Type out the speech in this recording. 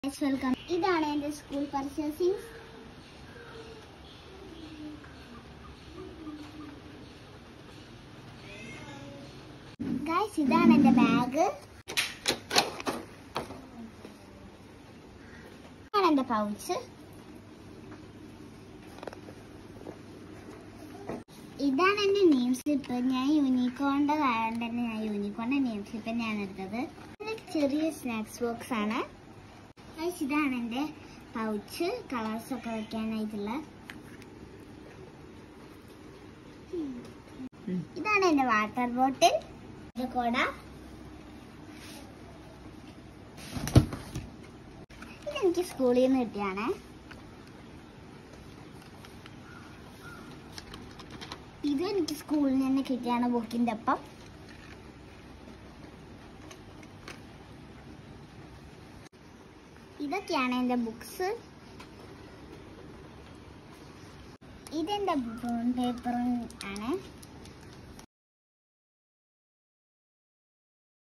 guys welcome ഇതാണ് എൻ്റെ school purchasing guys ഇതാണ് എൻ്റെ ബാഗ് ഇതാണ് എൻ്റെ പൗച്ച് ഇതാണ് എൻ്റെ നെയിം സ്ലിപ്പ് ഞാൻ യൂണിക്കോണിൻ്റെ കാരണം തന്നെ ഞാൻ യൂണിക്കോണിൻ്റെ നെയിം സ്ലിപ്പ് തന്നെയാണ് എടുത്തത് ഇത് ചെറിയ സ്നാക്സ് ബോക്സ് ആണ് ഗൈസ് ഇതാണ് എൻ്റെ പൗച്ച് കളേഴ്സ് ഒക്കെ വെക്കാനായിട്ടുള്ള ഇതാണ് എൻ്റെ വാട്ടർ ബോട്ടിൽ ഇത് കൊട ഇതെനിക്ക് സ്കൂളിൽ നിന്ന് കിട്ടിയാണേ ഇത് എനിക്ക് സ്കൂളിൽ നിന്ന് കിട്ടിയാണ് ബുക്കിൻ്റെ ഒപ്പം ഇതൊക്കെയാണ് എൻ്റെ ബുക്സ് ഇതെൻ്റെ ബോൺ പേപ്പറും ആണ്